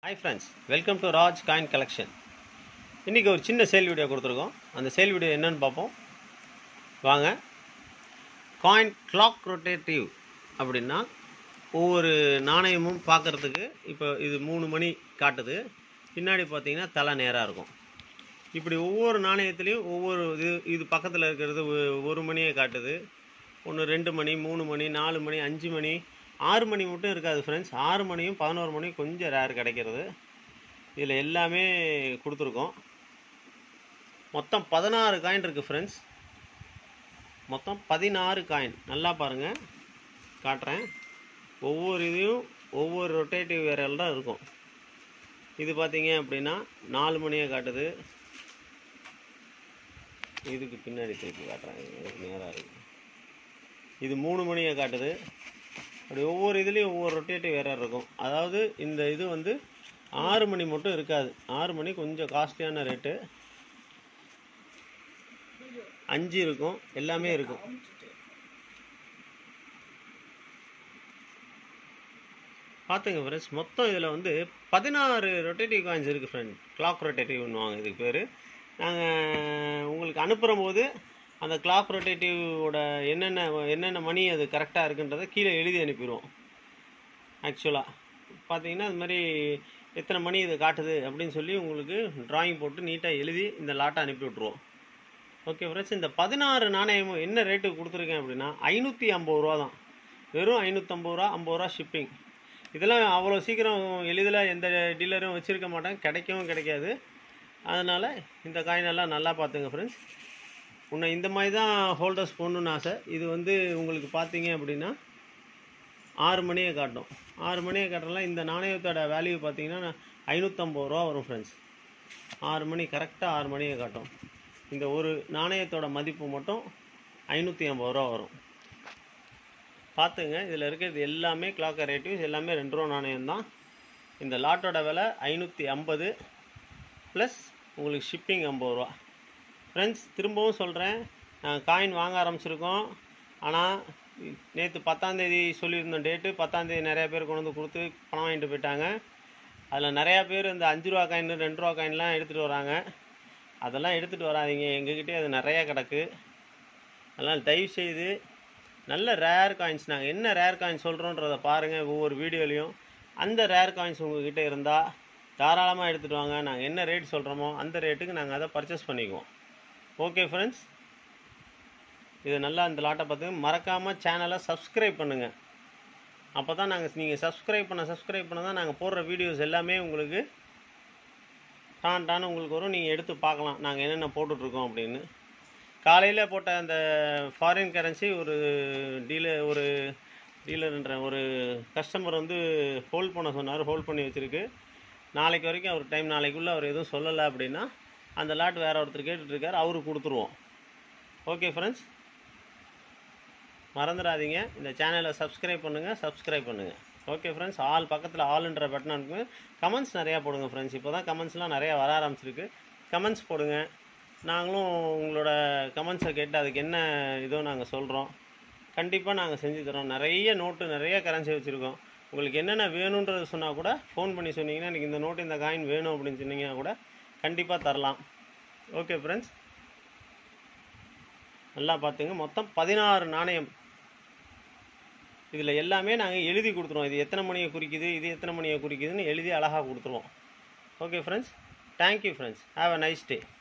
hi friends welcome to Raj coin collection இன்றைக்கி ஒரு சின்ன சேல் வீடியோ கொடுத்துருக்கோம் அந்த சேல் வீடியோ என்னன்னு பார்ப்போம் வாங்க காயின் கிளாக் ரொட்டேட்டிவ் அப்படின்னா ஒவ்வொரு நாணயமும் பார்க்குறதுக்கு இப்போ இது மூணு மணி காட்டுது பின்னாடி பார்த்தீங்கன்னா தலை நேராக இருக்கும் இப்படி ஒவ்வொரு நாணயத்துலேயும் ஒவ்வொரு இது இது பக்கத்தில் இருக்கிறது ஒ- ஒரு மணியை காட்டுது ஒன்று ரெண்டு மணி மூணு மணி நாலு மணி அஞ்சு மணி ஆறு மணி மட்டும் இருக்காது ஃப்ரெண்ட்ஸ் ஆறு மணியும் பதினோரு மணியும் கொஞ்சம் ரேர் கிடைக்கிறது இதில் எல்லாமே கொடுத்துருக்கோம் மொத்தம் பதினாறு காயின் இருக்குது ஃப்ரெண்ட்ஸ் மொத்தம் பதினாறு காயின் நல்லா பாருங்கள் காட்டுறேன் ஒவ்வொரு இதையும் ஒவ்வொரு ரொட்டேட்டிவ் வேரல் தான் இருக்கும் இது பார்த்தீங்க அப்படின்னா நாலு மணியை காட்டுது இதுக்கு பின்னாடி திருப்பி காட்டுறேன் இது நேராக இருக்கு இது மூணு மணியை காட்டுது அப்படி ஒவ்வொரு இதுலேயும் ஒவ்வொரு ரொட்டேட்டிவ் வேற இருக்கும் அதாவது இந்த இது வந்து ஆறு மணி மட்டும் இருக்காது ஆறு மணி கொஞ்சம் காஸ்ட்லியான ரேட்டு அஞ்சு இருக்கும் எல்லாமே இருக்கும் பார்த்துங்க ஃப்ரெண்ட்ஸ் மொத்தம் இதில் வந்து பதினாறு ரொட்டேட்டிவ் காயின்ஸ் இருக்குது ஃப்ரெண்ட் கிளாக் ரொட்டேட்டிவ்னுவாங்க இதுக்கு பேர் நாங்கள் உங்களுக்கு அனுப்புகிற போது அந்த கிளாக் ரொட்டேட்டிவோட என்னென்ன என்னென்ன மணி அது கரெக்டாக இருக்குன்றதை கீழே எழுதி அனுப்பிடுவோம் ஆக்சுவலாக பார்த்தீங்கன்னா இது மாதிரி எத்தனை மணி இது காட்டுது அப்படின்னு சொல்லி உங்களுக்கு டிராயிங் போட்டு நீட்டாக எழுதி இந்த லாட்டை அனுப்பி விட்ருவோம் ஓகே ஃப்ரெண்ட்ஸ் இந்த பதினாறு நாணயமும் என்ன ரேட்டுக்கு கொடுத்துருக்கேன் அப்படின்னா ஐநூற்றி ஐம்பது ரூபா தான் வெறும் ஐநூற்றம்பது ரூபா ஐம்பது ரூபா ஷிப்பிங் இதெல்லாம் அவ்வளோ சீக்கிரம் எளிதில் எந்த டீலரும் வச்சுருக்க மாட்டாங்க கிடைக்கவும் கிடைக்காது அதனால் இந்த காயினெல்லாம் நல்லா பார்த்துங்க ஃப்ரெண்ட்ஸ் உன்னை இந்த மாதிரி தான் ஹோல்டர்ஸ் போடணுன்னு ஆசை இது வந்து உங்களுக்கு பார்த்தீங்க அப்படின்னா ஆறு மணியை காட்டும் ஆறு மணியை காட்டுறதுலாம் இந்த நாணயத்தோட வேல்யூ பார்த்தீங்கன்னா ஐநூற்றம்பது ரூபா வரும் ஃப்ரெண்ட்ஸ் ஆறு மணி கரெக்டாக ஆறு மணியை காட்டும் இந்த ஒரு நாணயத்தோட மதிப்பு மட்டும் ஐநூற்றி ஐம்பது ரூபா வரும் பார்த்துங்க இதில் இருக்கிறது எல்லாமே கிளாக் ரேட்டிவ்ஸ் எல்லாமே ரெண்டு ரூபா நாணயம் தான் இந்த லாட்டோட விலை ஐநூற்றி ஐம்பது ப்ளஸ் உங்களுக்கு ஷிப்பிங் ஐம்பது ரூபா ஃப்ரெண்ட்ஸ் திரும்பவும் சொல்கிறேன் நாங்கள் காயின் வாங்க ஆரம்பிச்சிருக்கோம் ஆனால் நேற்று பத்தாந்தேதி சொல்லியிருந்தோம் டேட்டு பத்தாந்தேதி நிறையா பேர் கொண்டு வந்து கொடுத்து பணம் வாங்கிட்டு போயிட்டாங்க அதில் நிறையா பேர் இந்த அஞ்சு ரூபா காயின் ரெண்டு ரூபா காயின்லாம் எடுத்துகிட்டு வராங்க அதெல்லாம் எடுத்துகிட்டு வராதீங்க எங்ககிட்டே அது நிறையா கிடக்கு அதனால் தயவு செய்து நல்ல ரேர் காயின்ஸ் நாங்கள் என்ன ரேர் காயின்ஸ் சொல்கிறோன்றதை பாருங்கள் ஒவ்வொரு வீடியோலையும் அந்த ரேர் காயின்ஸ் உங்ககிட்ட இருந்தால் தாராளமாக எடுத்துகிட்டு வாங்க நாங்கள் என்ன ரேட் சொல்கிறோமோ அந்த ரேட்டுக்கு நாங்கள் அதை பர்ச்சேஸ் பண்ணிக்குவோம் ஓகே ஃப்ரெண்ட்ஸ் இது நல்லா இந்த லாட்டை பார்த்து மறக்காமல் சேனலை சப்ஸ்கிரைப் பண்ணுங்கள் அப்போ தான் நாங்கள் நீங்கள் சப்ஸ்கிரைப் பண்ண சப்ஸ்கிரைப் பண்ண தான் நாங்கள் போடுற வீடியோஸ் எல்லாமே உங்களுக்கு டான் டான் உங்களுக்கு வரும் நீங்கள் எடுத்து பார்க்கலாம் நாங்கள் என்னென்ன போட்டுட்ருக்கோம் அப்படின்னு காலையில் போட்ட அந்த ஃபாரின் கரன்சி ஒரு டீலர் ஒரு டீலர்ன்ற ஒரு கஸ்டமர் வந்து ஹோல்ட் பண்ண சொன்னார் ஹோல்ட் பண்ணி வச்சுருக்கு நாளைக்கு வரைக்கும் அவர் டைம் நாளைக்குள்ளே அவர் எதுவும் சொல்லலை அப்படின்னா அந்த லாட் வேறு ஒருத்தர் கேட்டுட்ருக்கார் அவருக்கு கொடுத்துருவோம் ஓகே ஃப்ரெண்ட்ஸ் மறந்துடாதீங்க இந்த சேனலை சப்ஸ்கிரைப் பண்ணுங்கள் சப்ஸ்கிரைப் பண்ணுங்கள் ஓகே ஃப்ரெண்ட்ஸ் ஆல் பக்கத்தில் ஆல்ன்ற பட்டன் இருக்கு கமெண்ட்ஸ் நிறையா போடுங்க ஃப்ரெண்ட்ஸ் இப்போ தான் கமெண்ட்ஸ்லாம் நிறையா வர ஆரம்பிச்சிருக்கு கமெண்ட்ஸ் போடுங்க நாங்களும் உங்களோட கமெண்ட்ஸை கேட்டு அதுக்கு என்ன இதோ நாங்கள் சொல்கிறோம் கண்டிப்பாக நாங்கள் செஞ்சு தரோம் நிறைய நோட்டு நிறைய கரன்சி வச்சுருக்கோம் உங்களுக்கு என்னென்ன வேணுன்றது சொன்னால் கூட ஃபோன் பண்ணி சொன்னீங்கன்னா எனக்கு இந்த நோட்டு இந்த காயின் வேணும் அப்படின்னு சொன்னீங்கன்னா கூட கண்டிப்பாக தரலாம் ஓகே ஃப்ரெண்ட்ஸ் நல்லா பார்த்துங்க மொத்தம் பதினாறு நாணயம் இதில் எல்லாமே நாங்கள் எழுதி கொடுத்துருவோம் இது எத்தனை மணியை குறிக்குது இது எத்தனை மணியை குறிக்குதுன்னு எழுதி அழகாக கொடுத்துருவோம் okay friends thank you friends have a nice day